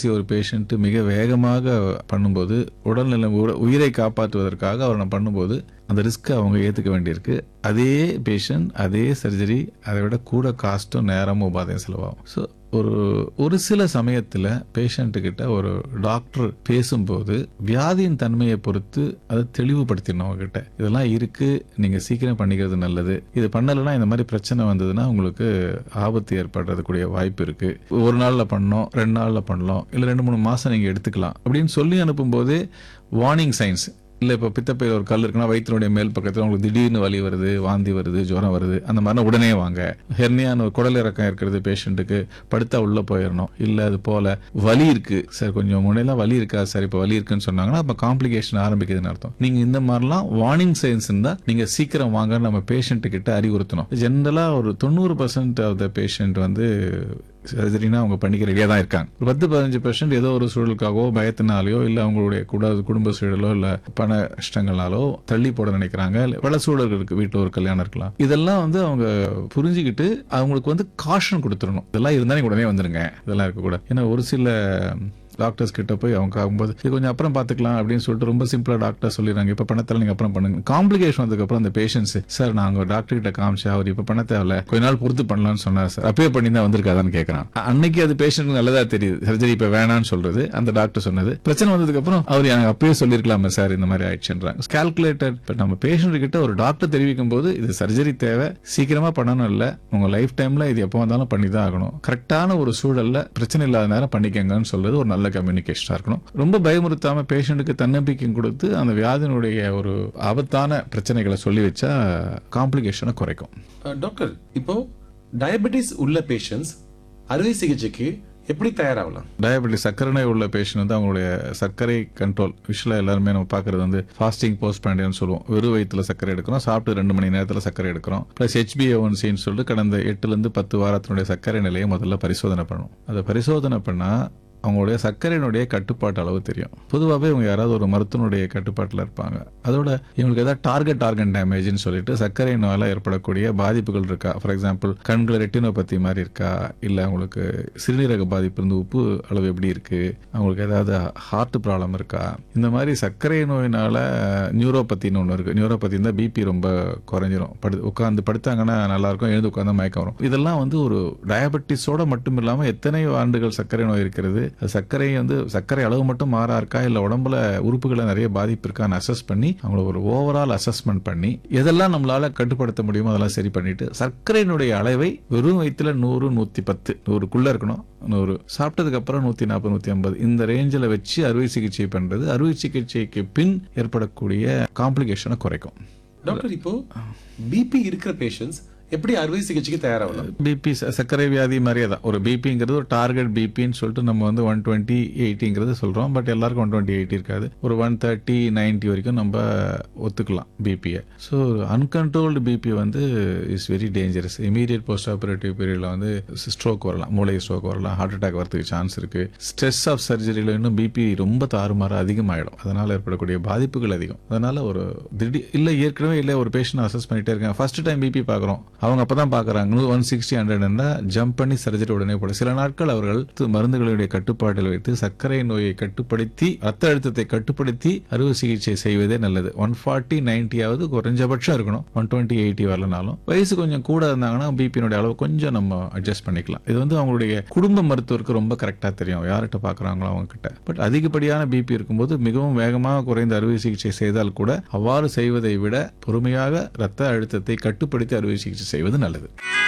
emergency ஒரு patient மிக வேகமாக பண்ணும்போது உடல்நல உட- உயிரை காப்பாற்றுவதற்காக அவரை பண்ணும்போது அந்த ரிஸ்க்கை அவங்க ஏற்றுக்க வேண்டியிருக்கு அதே பேஷண்ட் அதே சர்ஜரி அதை விட கூட காஸ்ட்டும் நேரமும் உபாதையும் செலவாகும் ஸோ ஒரு ஒரு சில சமயத்தில் பேஷண்ட்டுக்கிட்ட ஒரு டாக்டர் பேசும்போது வியாதியின் தன்மையை பொறுத்து அதை தெளிவுபடுத்திடணும் அவங்ககிட்ட இதெல்லாம் இருக்கு நீங்க சீக்கிரம் பண்ணிக்கிறது நல்லது இது பண்ணலைன்னா இந்த மாதிரி பிரச்சனை வந்ததுன்னா உங்களுக்கு ஆபத்து ஏற்படுறதுக்குரிய வாய்ப்பு இருக்கு ஒரு நாள்ல பண்ணோம் ரெண்டு நாள்ல பண்ணலாம் இல்லை ரெண்டு மூணு மாசம் நீங்க எடுத்துக்கலாம் அப்படின்னு சொல்லி அனுப்பும்போதே வார்னிங் சைன்ஸ் இல்லை இப்போ பித்தப்பையில் ஒரு கல் இருக்குன்னா வயிற்றினுடைய மேல் பக்கத்தில் உங்களுக்கு திடீர்னு வலி வருது வாந்தி வருது ஜுரம் வருது அந்த மாதிரினா உடனே வாங்க ஹெர்னியான ஒரு குடல் இறக்கம் இருக்கிறது பேஷண்ட்டுக்கு படுத்தா உள்ள போயிடணும் இல்லை அது போல வலி இருக்கு சார் கொஞ்சம் முன்னெல்லாம் வலி இருக்கா சார் இப்போ வலி இருக்குன்னு சொன்னாங்கன்னா அப்போ காம்ப்ளிகேஷன் ஆரம்பிக்குதுன்னு அர்த்தம் நீங்க இந்த மாதிரிலாம் வார்னிங் சைன்ஸ் இருந்தா நீங்க சீக்கிரம் வாங்க நம்ம பேஷண்ட் கிட்ட அறிவுறுத்தணும் ஜென்ரலா ஒரு தொண்ணூறு பர்சன்ட் ஆஃப் த பேஷண்ட் வந்து சர்ஜரினா அவங்க பண்ணிக்க ரெடியாக தான் இருக்காங்க ஒரு பத்து பதினஞ்சு பெர்சன்ட் ஏதோ ஒரு சூழலுக்காகவோ பயத்தினாலேயோ இல்லை அவங்களுடைய கூட குடும்ப சூழலோ இல்லை பண கஷ்டங்களாலோ தள்ளி போட நினைக்கிறாங்க இல்ல பல சூழல்கள் இருக்கு வீட்டில் ஒரு கல்யாணம் இருக்கலாம் இதெல்லாம் வந்து அவங்க புரிஞ்சுக்கிட்டு அவங்களுக்கு வந்து காஷன் கொடுத்துடணும் இதெல்லாம் இருந்தா நீங்க உடனே வந்துருங்க இதெல்லாம் இருக்கக்கூடாது ஏன்னா ஒரு சில டாக்டர்ஸ் கிட்ட போய் அவங்க ஆகும்போது இது கொஞ்சம் அப்புறம் பார்த்துக்கலாம் அப்படின்னு சொல்லிட்டு ரொம்ப சிம்பிளா டாக்டர் சொல்லிடுறாங்க இப்போ பணத்தில் நீங்க அப்புறம் பண்ணுங்க காம்ப்ளிகேஷன் வந்ததுக்கு அப்புறம் அந்த பேஷன்ஸ் சார் நாங்க டாக்டர் கிட்ட காமிச்சா அவர் இப்போ பண்ண தேவையில்ல கொஞ்ச நாள் பொறுத்து பண்ணலாம்னு சொன்னார் சார் அப்பயே பண்ணி தான் வந்திருக்காதான்னு கேட்கறான் அன்னைக்கு அது பேஷண்ட் நல்லதா தெரியுது சர்ஜரி இப்போ வேணாம்னு சொல்றது அந்த டாக்டர் சொன்னது பிரச்சனை வந்ததுக்கு அப்புறம் அவர் எனக்கு அப்பயே சொல்லிருக்கலாமே சார் இந்த மாதிரி ஆயிடுச்சுன்றாங்க கால்குலேட்டர் இப்போ நம்ம பேஷண்ட் கிட்ட ஒரு டாக்டர் தெரிவிக்கும் போது இது சர்ஜரி தேவை சீக்கிரமா பண்ணணும் இல்ல உங்க லைஃப் டைம்ல இது எப்போ வந்தாலும் பண்ணி தான் ஆகணும் கரெக்டான ஒரு சூழல்ல பிரச்சனை இல்லாத நேரம் பண்ணிக்கங்கன்னு சொல்றது ஒரு நல்ல கம்யூனிகேஷனா இருக்கணும் ரொம்ப பயமுறுத்தாம பேஷண்ட்டுக்கு தன்னம்பிக்கை கொடுத்து அந்த வியாதியினுடைய ஒரு ஆபத்தான பிரச்சனைகளை சொல்லி வச்சா காம்ப்ளிகேஷனை குறைக்கும் அஹ், டாக்டர் இப்போ டயபெட்டிஸ் உள்ள பேஷண்ட்ஸ் அறுவை சிகிச்சைக்கு எப்படி தயாராகலாம் டயபெட்டிஸ் சர்க்கரை நோய் உள்ள பேஷண்ட் வந்து அவங்களுடைய சர்க்கரை கண்ட்ரோல் விஷயம் எல்லாருமே நம்ம பார்க்கறது வந்து ஃபாஸ்டிங் போஸ்ட் பேண்டியன்னு சொல்லுவோம் வெறும் வயிற்றுல சர்க்கரை எடுக்கிறோம் சாப்பிட்டு ரெண்டு மணி நேரத்தில் சர்க்கரை எடுக்கிறோம் ப்ளஸ் ஹெச்பிஏஒன்சின்னு சொல்லிட்டு கடந்த எட்டுல இருந்து பத்து வாரத்தினுடைய சர்க்கரை நிலையை முதல்ல பரிசோதனை பண்ணணும் அதை பரிசோதனை பண்ணா அவங்களுடைய சர்க்கரையினுடைய கட்டுப்பாட்டு அளவு தெரியும் பொதுவாகவே இவங்க யாராவது ஒரு மருத்துவனுடைய கட்டுப்பாட்டில் இருப்பாங்க அதோட இவங்களுக்கு ஏதாவது டார்கெட் ஆர்கன் டேமேஜ்னு சொல்லிட்டு சர்க்கரை நோயால் ஏற்படக்கூடிய பாதிப்புகள் இருக்கா ஃபார் எக்ஸாம்பிள் கண்கள் ரெட்டினோபதி மாதிரி இருக்கா இல்லை அவங்களுக்கு சிறுநீரக பாதிப்பு இருந்து உப்பு அளவு எப்படி இருக்கு அவங்களுக்கு ஏதாவது ஹார்ட் ப்ராப்ளம் இருக்கா இந்த மாதிரி சர்க்கரை நோயினால நியூரோபத்தின்னு ஒன்று இருக்கு நியூரோபதி இருந்தால் பிபி ரொம்ப குறைஞ்சிரும் படு உட்காந்து படுத்தாங்கன்னா நல்லா இருக்கும் எழுந்து உட்காந்து மயக்கம் வரும் இதெல்லாம் வந்து ஒரு டயபெட்டிஸோட மட்டும் இல்லாமல் எத்தனை ஆண்டுகள் சர்க்கரை நோய் இருக்கிறது அது சர்க்கரை வந்து சர்க்கரை அளவு மட்டும் மாறா இருக்கா இல்லை உடம்புல உறுப்புகளை நிறைய பாதிப்பு இருக்கான்னு அசஸ் பண்ணி அவங்கள ஒரு ஓவரால் அசஸ்மெண்ட் பண்ணி எதெல்லாம் நம்மளால கட்டுப்படுத்த முடியுமோ அதெல்லாம் சரி பண்ணிட்டு சர்க்கரையினுடைய அளவை வெறும் வயிற்றுல நூறு நூத்தி பத்து நூறுக்குள்ள இருக்கணும் நூறு சாப்பிட்டதுக்கு அப்புறம் நூத்தி நாற்பது நூத்தி ஐம்பது இந்த ரேஞ்சில் வச்சு அறுவை சிகிச்சை பண்றது அறுவை சிகிச்சைக்கு பின் ஏற்படக்கூடிய காம்ப்ளிகேஷனை குறைக்கும் டாக்டர் இப்போ பிபி இருக்கிற பேஷண்ட்ஸ் எப்படி அறுவை சிகிச்சைக்கு தயாராகலாம் பிபி சர்க்கரை வியாதி மாதிரியே தான் ஒரு பிபிங்கிறது ஒரு டார்கெட் பிபின்னு சொல்லிட்டு நம்ம வந்து ஒன் டுவெண்ட்டி எயிட்டிங்கிறது சொல்றோம் பட் எல்லாருக்கும் ஒன் டுவெண்ட்டி எயிட்டி இருக்காது ஒரு ஒன் தேர்ட்டி நைன்ட்டி வரைக்கும் நம்ம ஒத்துக்கலாம் பிபியை ஸோ அன்கண்ட்ரோல்டு பிபி வந்து is very dangerous immediate post operative பீரியட்ல வந்து ஸ்ட்ரோக் வரலாம் மூளை ஸ்ட்ரோக் வரலாம் ஹார்ட் அட்டாக் வரதுக்கு சான்ஸ் இருக்கு ஸ்ட்ரெஸ் ஆஃப் சர்ஜரியில் இன்னும் பிபி ரொம்ப தாறுமாறு அதிகமாயிடும் அதனால ஏற்படக்கூடிய பாதிப்புகள் அதிகம் அதனால ஒரு திடீர் இல்லை ஏற்கனவே இல்லை ஒரு பேஷண்ட் அசஸ் பண்ணிட்டே இருக்காங்க ஃபர்ஸ்ட் டைம் பிபி பார்க்குறோம் அவங்க அப்பதான் பார்க்குறாங்க ஒன் சிக்ஸ்டி ஹண்ட்ரட் ஜம்ப் பண்ணி சர்ஜரி உடனே போட சில நாட்கள் அவர்கள் து- மருந்துகளுடைய கட்டுப்பாட்டில் வைத்து சர்க்கரை நோயை கட்டுப்படுத்தி ரத்த அழுத்தத்தை கட்டுப்படுத்தி அறுவை சிகிச்சை செய்வதே நல்லது ஒன் ஃபார்ட்டி நைன்ட்டியாவது குறைஞ்சபட்சம் இருக்கணும் ஒன் டுவெண்ட்டி எயிட்டி வரலனாலும் வயசு கொஞ்சம் கூட இருந்தாங்கன்னா பிபியினுடைய அளவு கொஞ்சம் நம்ம அட்ஜஸ்ட் பண்ணிக்கலாம் இது வந்து அவங்களுடைய குடும்ப மருத்துவருக்கு ரொம்ப கரெக்டாக தெரியும் யார்கிட்ட பார்க்குறாங்களோ அவங்க கிட்ட பட் அதிகப்படியான பிபி இருக்கும்போது மிகவும் வேகமாக குறைந்த அறுவை சிகிச்சை செய்தால் கூட அவ்வாறு செய்வதை விட பொறுமையாக ரத்த அழுத்தத்தை கட்டுப்படுத்தி அறுவை சிகிச்சை செய்வது நல்லது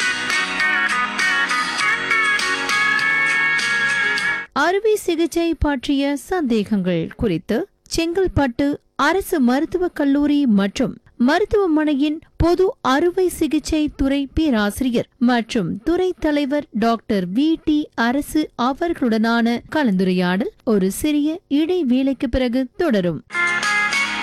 அறுவை சிகிச்சை பற்றிய சந்தேகங்கள் குறித்து செங்கல்பட்டு அரசு மருத்துவக் கல்லூரி மற்றும் மருத்துவமனையின் பொது அறுவை சிகிச்சை துறை பேராசிரியர் மற்றும் துறை தலைவர் டாக்டர் வி டி அரசு அவர்களுடனான கலந்துரையாடல் ஒரு சிறிய இடைவேளைக்கு பிறகு தொடரும்